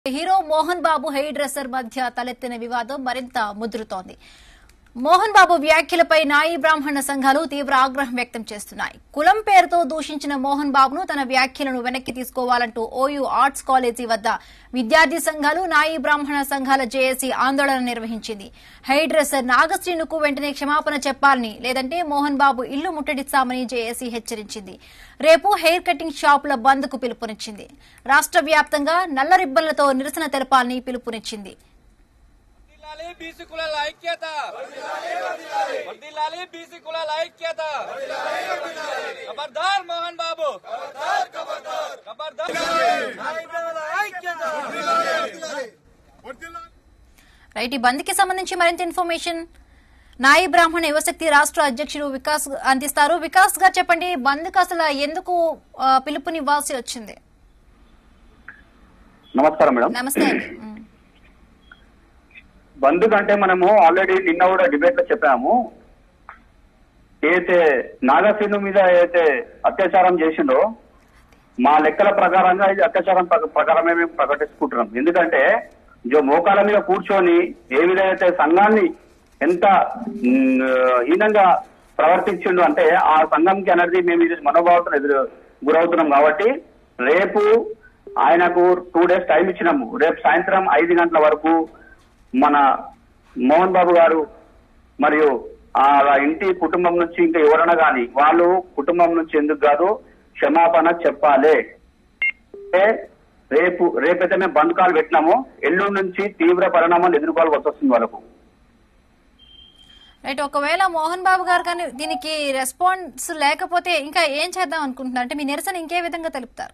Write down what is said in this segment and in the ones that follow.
Hero Mohan Babu hairdresser మధ్య తలెత్తిన వివాదం మరింత ముదురుతోంది మోహన్ బాబు వ్యాఖ్యలపై నాయి బ్రాహ్మణ సంఘాలు తీవ్ర ఆగ్రహం వ్యక్తం చేస్తున్నాయి కులం పేరుతో దూషించిన మోహన్ బాబును తన వ్యాఖ్యలను వెనక్కి తీసుకోవాలంటూ ఓయూ ఆర్ట్స్ కాలేజీ వద్ద విద్యార్థి సంఘాలు నాయి బ్రాహ్మణ సంఘాల జేఏసీ ఆందోళన నిర్వహించింది హెయిర్ డ్రెస్సర్ నాగశ్రీనుకు వెంటనే క్షమాపణ చెప్పాలని లేదంటే మోహన్ బాబు ఇల్లు ముట్టడిస్తామని జేఏసీ హెచ్చరించింది రేపు హెయిర్ కటింగ్ షాపుల బంద్కు పిలుపునిచ్చింది రాష్ట్ర వ్యాప్తంగా నల్ల రిబ్బన్లతో నిరసన తెలపాలని పిలుపునిచ్చింది వర్ధిల్లాలి బీసీ కులాల ఐక్యత వర్ధిల్లాలి బీసీ కులాల ఐక్యత ఖబర్దార్ మోహన్ బాబు ఖబర్దార్ ఐక్యత రైట్ ఈ బంద్కి సంబంధించి మరింత ఇన్ఫర్మేషన్ నాయి బ్రాహ్మణ యువశక్తి రాష్ట్ర అధ్యక్షుడు వికాస్ అందిస్తారు వికాస్ గారు చెప్పండి బంద్కి అసలు ఎందుకు ఆ, పిలుపునివ్వాల్సి వచ్చింది నమస్కారం మేడం నమస్తే అండి ఉమ్. బంద్ కంటే మనము ఆల్రెడీ నిన్న కూడా డిబేట్ లో చెప్పాము ఏదైతే నాగసేను మీద ఏదైతే అత్యాచారం చేసిండో మా లెక్కల ప్రకారంగా ఇది అత్యాచారం ప్ర- ప్రకారమే మేము ప్రకటించుకుంటున్నాం ఎందుకంటే జో మోకాల మీద కూర్చొని ఏ విధంగా అయితే సంఘాన్ని ఎంత మ్, హీనంగా ప్రవర్తించిండు అంటే ఆ సంఘంకి అనేది మేము ఇది మనోభావంతో ఎదురు గురవుతున్నాం కాబట్టి రేపు ఆయనకు టూ డేస్ టైం ఇచ్చినాము రేపు సాయంత్రం ఐదు గంటల వరకు మన మోహన్ బాబు గారు మరియు ఆ ఇంటి కుటుంబం నుంచి ఇంకా ఎవరైనా కానీ వాళ్ళు కుటుంబం నుంచి ఎందుకు కాదు క్షమాపణ చెప్పాలి అంటే రేపు రేపైతే మేము బంద్ కాల్ పెట్టినాము ఎల్లుండి నుంచి తీవ్ర పరిణామాలు ఎదుర్కోవాల్సి వస్తుంది వాళ్ళకు రైట్ ఒకవేళ మోహన్ బాబు గారు కానీ దీనికి రెస్పాన్స్ లేకపోతే ఇంకా ఏం చేద్దాం అనుకుంటున్నారు అంటే మీ నిరసన ఇంకే విధంగా తెలుపుతారు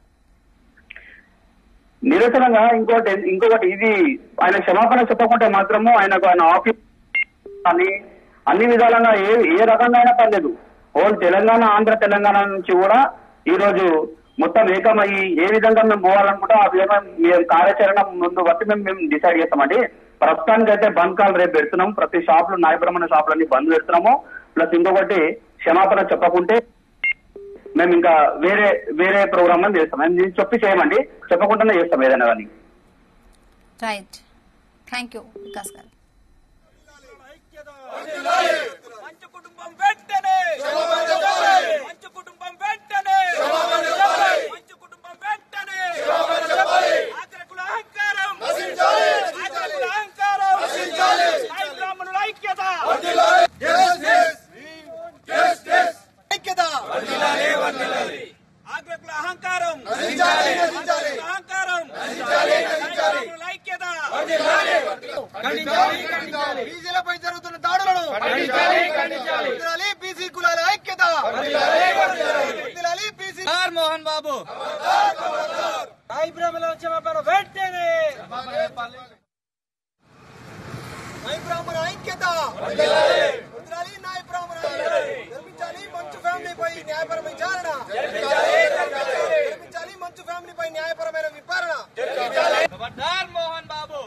నిరసనగా ఇంకోటి ఇంకొకటి ఇది ఆయన క్షమాపణ చెప్పకుంటే మాత్రము ఆయనకు ఆయన ఆఫీస్ అని అన్ని విధాలుగా ఏ ఏ రకంగా అయినా పర్లేదు హోల్ తెలంగాణ ఆంధ్ర తెలంగాణ నుంచి కూడా ఈ రోజు మొత్తం ఏకమయ్యి ఏ విధంగా మేము పోవాలనుకుంటే ఆ విధంగా మేము కార్యాచరణ ముందు బట్టి మేము మేము డిసైడ్ చేస్తామండి ప్రస్తుతానికి అయితే బంద్ కాల్ రేపు పెడుతున్నాం ప్రతి షాపులు నాయబ్రహ్మణ షాపులన్నీ బంద్ పెడుతున్నాము ప్లస్ ఇంకొకటి క్షమాపణ చెప్పకుంటే మేము ఇంకా వేరే వేరే ప్రోగ్రామ్ అని చేస్తాం మేము దీన్ని చెప్పి చేయమండి చెప్పకుండానే చేస్తాం ఏదైనా కానీ రైట్ థ్యాంక్ యూ వికాస్ గారు మంచు కుటుంబం వెంటనే మంచు కుటుంబం వెంటనే మంచు కుటుంబం వెంటనే ఆగ్రకుల అహంకారం ఆగ్రకుల అహంకారం నాయి బ్రాహ్మణుల ఐక్యత ఐక్యత ఆగ్రకుల అహంకారం ఆగ్రకుల అహంకారం నాయి బ్రాహ్మణుల ఐక్యత బీసీలపై జరుగుతున్న దాడులను వదిలాలి బీసీ కులాల ఐక్యత వదిలాలి బీసీ సార్ మోహన్ బాబు నాయి బ్రాహ్మణుల క్షమాపణ వెంటనే నాయి బ్రాహ్మణ ఐక్యత వదిలాలి నాయి బ్రాహ్మణ నిర్మించాలి మంచు ఫ్యామిలీపై న్యాయపరమైన విచారణ నిర్మించాలి మంచు ఫ్యామిలీపై న్యాయపరమైన విచారణ ఖబర్దార్ Mohan Babu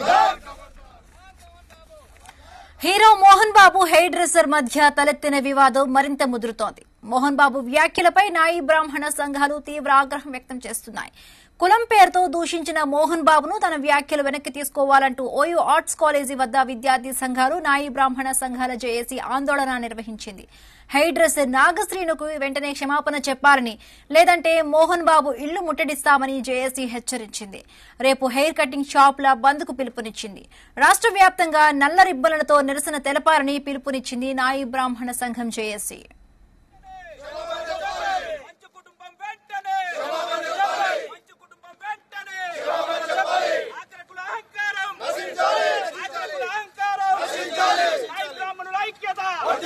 hero Mohan Babu hairdresser మధ్య తలెత్తిన వివాదం మరింత ముదురుతోంది మోహన్ బాబు వ్యాఖ్యలపై నాయి బ్రాహ్మణ సంఘాలు తీవ్ర ఆగ్రహం వ్యక్తం చేస్తున్నాయి కులం పేరుతో దూషించిన మోహన్ బాబును తన వ్యాఖ్యలు వెనక్కి తీసుకోవాలంటూ ఓయూ ఆర్ట్స్ కాలేజీ వద్ద విద్యార్థి సంఘాలు నాయి బ్రాహ్మణ సంఘాల జేఏసీ ఆందోళన నిర్వహించింది హెయిర్ డ్రెస్సర్ నాగశ్రీనుకు వెంటనే క్షమాపణ చెప్పాలని లేదంటే మోహన్ బాబు ఇల్లు ముట్టడిస్తామని జేఏసీ హెచ్చరించింది రేపు హెయిర్ కటింగ్ షాపుల బంద్కు పిలుపునిచ్చింది రాష్ట్ర వ్యాప్తంగా నల్ల రిబ్బన్లతో నిరసన తెలపాలని పిలుపునిచ్చింది నాయి బ్రాహ్మణ సంఘం జేఏసీ మంచు కుటుంబం వెంటనే మంచు కుటుంబం వెంటనే ఆగ్రకుల అహంకారం ఆగ్రకుల అహంకారం నాయి బ్రాహ్మణుల ఐక్యత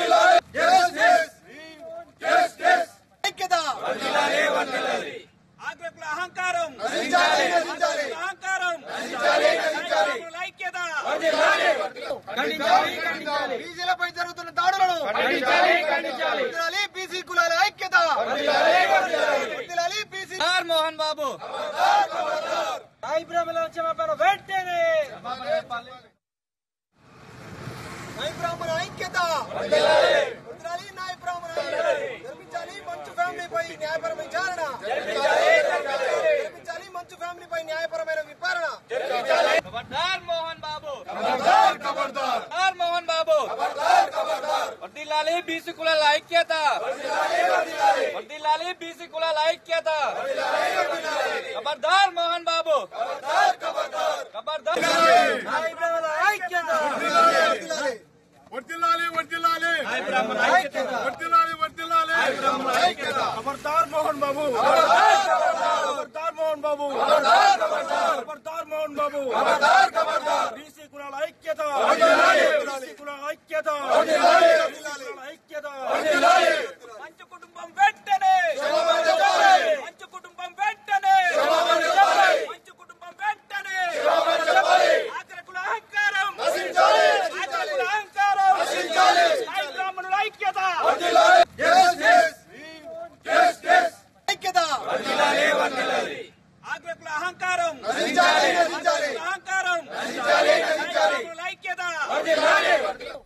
ఐక్యత ఆగ్రకుల అహంకారం ఆగ్రకుల అహంకారం నాయి బ్రాహ్మణుల ఐక్యత బీసీలపై జరుగుతున్న దాడులను వదిలాలి బీసీ కులాల ఐక్యత వదిలాలి బీసీ సార్ మోహన్ బాబు నాయి బ్రాహ్మణుల క్షమాపణ వెంటనే నాయి బ్రాహ్మణ ఐక్యత వదిలాలి నాయి బ్రాహ్మణ నిర్మించాలి మంచు ఫ్యామిలీపై న్యాయపరమైన విచారణ నిర్మించాలి మంచు ఫ్యామిలీపై న్యాయపరమైన విచారణ ఖబర్దార్ మోహన్ బాబు ఖబర్దార్ ఖబర్దార్ మోహన్ బాబు ఖబర్దార్ ఖబర్దార్ వర్దిల్లాలి బీసీ కులాల ఐక్యత వర్దిల్లాలి బీసీ కులాల ఐక్యత ఖబర్దార్ మోహన్ బాబు ఖబర్దార్ ఖబర్దార్ ఖబర్దార్ నాయ బ్రాహ్మణ ఐక్యత వర్దిల్లాలి వర్దిల్లాలి ఐక్యత వర్దిల్లాలి వర్దిల్లాలి ఖబర్దార్ మోహన్ బాబు ఖబర్దార్ మోహన్ బాబు ఖబర్దార్ మోహన్ బాబు బీసీ కులాల ఐక్యత బీసీ కులాల ఐక్యత బీసీ కులాల ఐక్యత మంచు కుటుంబం వెంటనే మంచు కుటుంబం వెంటనే మంచు కుటుంబం వెంటనే ఆగ్రకుల అహంకారం ఆగ్రకుల అహంకారం నాయ బ్రాహ్మణుల ఐక్యత ఐక్యత ఆగ్రకుల అహంకారం నశించాలి, నశించాలి. అహంకారం నాయ బ్రాహ్మణుల ఐక్యత